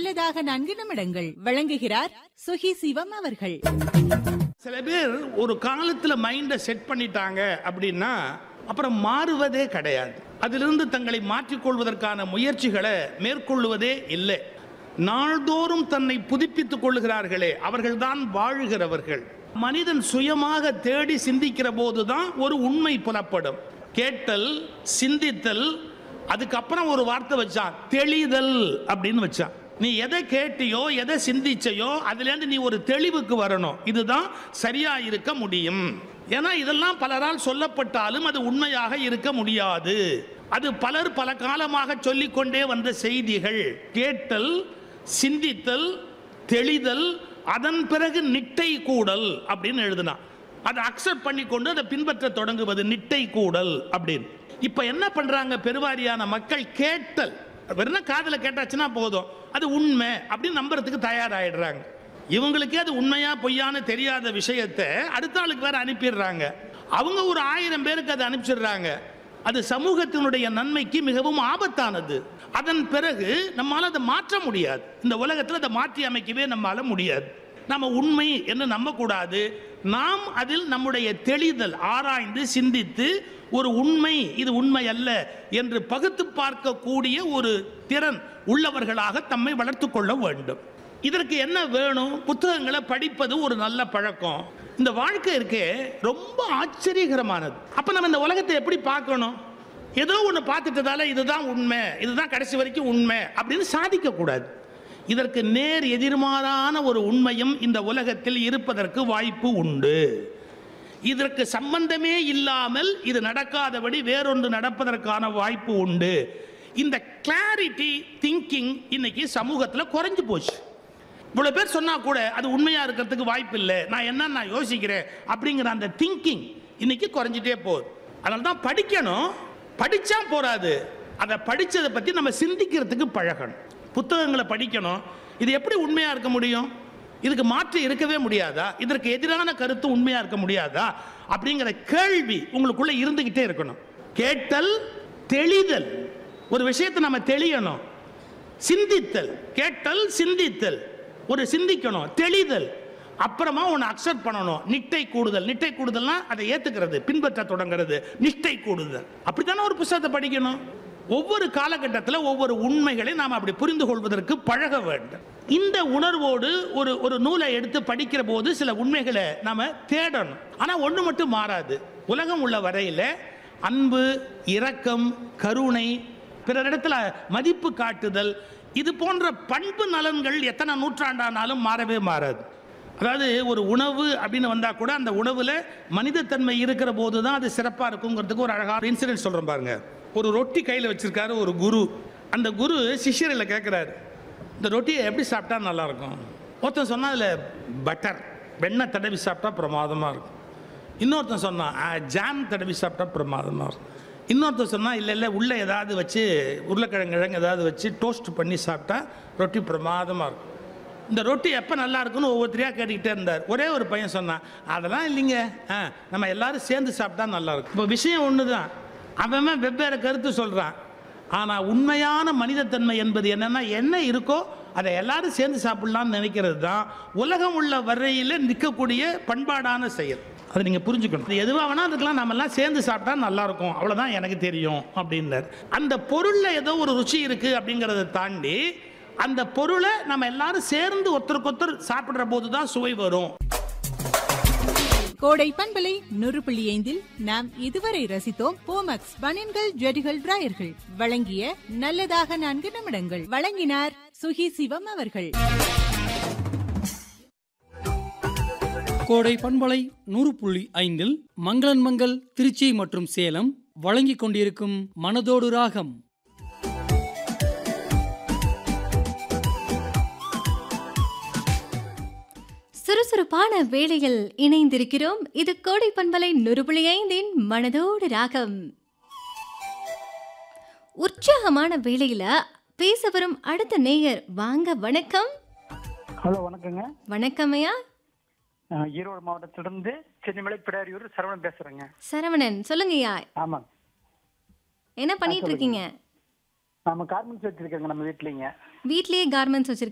நல்லதாக நான்கு நிமிடங்கள் வழங்குகிறார் சுகி சிவம் அவர்கள் சில பேர் ஒரு காலத்துல மைண்டை செட் பண்ணிட்டாங்க அப்படின்னா அப்புறம் மாறுவதே கிடையாது அதிலிருந்து தங்களை மாற்றிக்கொள்வதற்கான முயற்சிகளை மேற்கொள்வதே இல்லை நாள்தோறும் தன்னை புதுப்பித்துக் கொள்ளுகிறார்களே அவர்கள்தான் வாழுகிறவர்கள் மனிதன் சுயமாக தேடி சிந்திக்கிற போதுதான் ஒரு உண்மை புலப்படும் கேட்டல் சிந்தித்தல் அதுக்கப்புறம் ஒரு வார்த்தை வச்சான் தெளிதல் அப்படின்னு வச்சான் நீ எதை கேட்டியோ எதை சிந்திச்சையோ அதுலேருந்து நீ ஒரு தெளிவுக்கு வரணும் இதுதான் சரியா இருக்க முடியும் ஏன்னா இதெல்லாம் பலரால் சொல்லப்பட்டாலும் அது உண்மையாக இருக்க முடியாது அது பலர் பல காலமாக சொல்லிக்கொண்டே வந்த செய்திகள் கேட்டல் சிந்தித்தல் தெளிதல் அதன் பிறகு நிட்டை கூடல் அப்படின்னு எழுதினான் அதை அக்செப்ட் பண்ணிக்கொண்டு அதை பின்பற்ற தொடங்குவது நிட்டை கூடல் அப்படின்னு இப்ப என்ன பண்றாங்க பெருவாரியான மக்கள் கேட்டல் வெறும் காதுல கேட்டாச்சுன்னா போதும் அது உண்மை அப்படின்னு நம்புறதுக்கு தயாராயிடுறாங்க இவங்களுக்கே அது உண்மையா பொய்யான்னு தெரியாத விஷயத்தை அடுத்த ஆளுக்கு வேற அனுப்பிடுறாங்க அவங்க ஒரு ஆயிரம் பேருக்கு அதை அனுப்பிச்சிடுறாங்க அது சமூகத்தினுடைய நன்மைக்கு மிகவும் ஆபத்தானது அதன் பிறகு நம்மால அதை மாற்ற முடியாது இந்த உலகத்தில் அதை மாற்றி அமைக்கவே நம்மால முடியாது நம்ம உண்மை என்று நம்பக்கூடாது நாம் அதில் நம்முடைய தெளிதல் ஆராய்ந்து சிந்தித்து ஒரு உண்மை இது உண்மை அல்ல என்று பகுத்து பார்க்கக்கூடிய ஒரு திறன் உள்ளவர்களாக தம்மை வளர்த்துக் கொள்ள வேண்டும் இதற்கு என்ன வேணும் புத்தகங்களை படிப்பது ஒரு நல்ல பழக்கம் இந்த வாழ்க்கை இருக்கே ரொம்ப ஆச்சரியகரமானது அப்ப நம்ம இந்த உலகத்தை எப்படி பார்க்கணும் ஏதோ ஒன்று பார்த்துட்டதால இதுதான் உண்மை இதுதான் கடைசி வரைக்கும் உண்மை அப்படின்னு சாதிக்க கூடாது இதற்கு நேர் எதிர்மாறான ஒரு உண்மையும் இந்த உலகத்தில் இருப்பதற்கு வாய்ப்பு உண்டு இதற்கு சம்பந்தமே இல்லாமல் இது நடக்காதபடி வேறொன்று நடப்பதற்கான வாய்ப்பு உண்டு இந்த கிளாரிட்டி திங்கிங் இன்னைக்கு சமூகத்தில் குறைஞ்சு போச்சு இவ்வளவு பேர் சொன்னா கூட அது உண்மையா இருக்கிறதுக்கு வாய்ப்பு இல்லை நான் என்ன நான் யோசிக்கிறேன் அப்படிங்கிற அந்த திங்கிங் இன்னைக்கு குறைஞ்சிட்டே போகுது அதனால தான் படிக்கணும் படிச்சா போறாது அதை படிச்சதை பத்தி நம்ம சிந்திக்கிறதுக்கு பழகணும் புத்தகங்களை படிக்கணும் இது எப்படி உண்மையா இருக்க முடியும் இதுக்கு மாற்று இருக்கவே முடியாதா இதற்கு எதிரான கருத்து உண்மையா இருக்க முடியாதா அப்படிங்கிற கேள்வி உங்களுக்குள்ள இருந்துகிட்டே இருக்கணும் கேட்டல் தெளிதல் ஒரு விஷயத்தை நம்ம தெளியணும் சிந்தித்தல் கேட்டல் சிந்தித்தல் ஒரு சிந்திக்கணும் தெளிதல் அப்புறமா ஒன்று அக்செப்ட் பண்ணணும் நிட்டை கூடுதல் நிட்டை கூடுதல்னா அதை ஏத்துக்கிறது பின்பற்ற தொடங்குறது நிஷ்டை கூடுதல் அப்படித்தானே ஒரு புத்தகத்தை படிக்கணும் ஒவ்வொரு காலகட்டத்தில் ஒவ்வொரு உண்மைகளை நாம் அப்படி புரிந்து கொள்வதற்கு பழக வேண்டும் இந்த உணர்வோடு ஒரு ஒரு நூலை எடுத்து படிக்கிற போது சில உண்மைகளை நாம தேடணும் ஆனால் ஒன்று மட்டும் மாறாது உலகம் உள்ள வரையில் அன்பு இரக்கம் கருணை பிறரிடத்துல மதிப்பு காட்டுதல் இது போன்ற பண்பு நலன்கள் எத்தனை நூற்றாண்டானாலும் மாறவே மாறாது அதாவது ஒரு உணவு அப்படின்னு வந்தால் கூட அந்த உணவில் மனிதத்தன்மை இருக்கிற போது தான் அது சிறப்பாக இருக்குங்கிறதுக்கு ஒரு அழகான இன்சிடென்ட் சொல்கிறேன் பாருங்க ஒரு ரொட்டி கையில் வச்சிருக்காரு ஒரு குரு அந்த குரு சிஷ்யரில் கேட்குறாரு இந்த ரொட்டியை எப்படி சாப்பிட்டா நல்லா இருக்கும் ஒருத்தன் சொன்னா அதில் பட்டர் வெண்ணெய் தடவி சாப்பிட்டா பிரமாதமாக இருக்கும் இன்னொருத்தன் சொன்னான் "ஆ, ஜாம் தடவி சாப்பிட்டா பிரமாதமாக இருக்கும் இன்னொருத்தன் சொன்னால் இல்லை இல்லை உள்ளே ஏதாவது வச்சு உருளைக்கிழங்கு கிழங்கு ஏதாவது வச்சு டோஸ்ட் பண்ணி சாப்பிட்டா ரொட்டி பிரமாதமாக இருக்கும் இந்த ரொட்டி எப்போ நல்லா இருக்குன்னு ஒவ்வொருத்தரையாக கேட்டுக்கிட்டே இருந்தார் ஒரே ஒரு பையன் சொன்னான் அதெல்லாம் இல்லைங்க ஆ நம்ம எல்லாரும் சேர்ந்து சாப்பிட்டா நல்லா இருக்கும் இப்போ விஷயம் ஒன்று தான் அவன் வெவ்வேறு கருத்து சொல்கிறான் ஆனால் உண்மையான மனிதத்தன்மை என்பது என்னன்னா என்ன இருக்கோ அதை எல்லாரும் சேர்ந்து சாப்பிடலாம்னு நினைக்கிறது தான் உலகம் உள்ள வரையில் நிற்கக்கூடிய பண்பாடான செயல் அதை நீங்கள் புரிஞ்சுக்கணும் இது எதுவாக வேணா அதுக்கெல்லாம் நம்ம எல்லாம் சேர்ந்து சாப்பிட்டா நல்லா இருக்கும் அவ்வளோதான் எனக்கு தெரியும் அப்படின்னார் அந்த பொருளில் ஏதோ ஒரு ருச்சி இருக்குது அப்படிங்கிறத தாண்டி அந்த பொருளை நம்ம எல்லாரும் சேர்ந்து ஒருத்தருக்கு ஒருத்தர் சாப்பிடுற போது தான் சுவை வரும் கோடை பண்பலை நூறு புள்ளி ஐந்தில் நாம் இதுவரை ரசித்தோம் போமக்ஸ் பனியன்கள் ஜெடிகள் டிராயர்கள் வழங்கிய நல்லதாக நான்கு நிமிடங்கள் வழங்கினார் சுகி சிவம் அவர்கள் கோடை பண்பலை நூறு புள்ளி ஐந்தில் மங்களன் மங்கள் திருச்சி மற்றும் சேலம் வழங்கிக் கொண்டிருக்கும் மனதோடு ராகம் சுறுசுறுப்பான வேளையில் இணைந்திருக்கிறோம் இது கோடை பண்பலை நுறுபுளி ஐந்தின் மனதோடு ராகம் உற்சாகமான வேளையில பேச வரும் அடுத்த நேயர் வாங்க வணக்கம் ஹலோ வணக்கங்க வணக்கம் ஐயா அஹ் ஈரோடு மாவட்டத்திலிருந்து சென்னிமலை பிடாரியூர் சரவணன் பேசுறேங்க சரவணன் சொல்லுங்க ஐயா ஆமாங்க என்ன பண்ணிட்டு இருக்கீங்க நம்ம கார்மெண்ட்ஸ் வச்சிருக்கேங்க நம்ம வீட்லீங்க வீட்லயே கார்மெண்ட்ஸ் வச்சிருக்கீங்க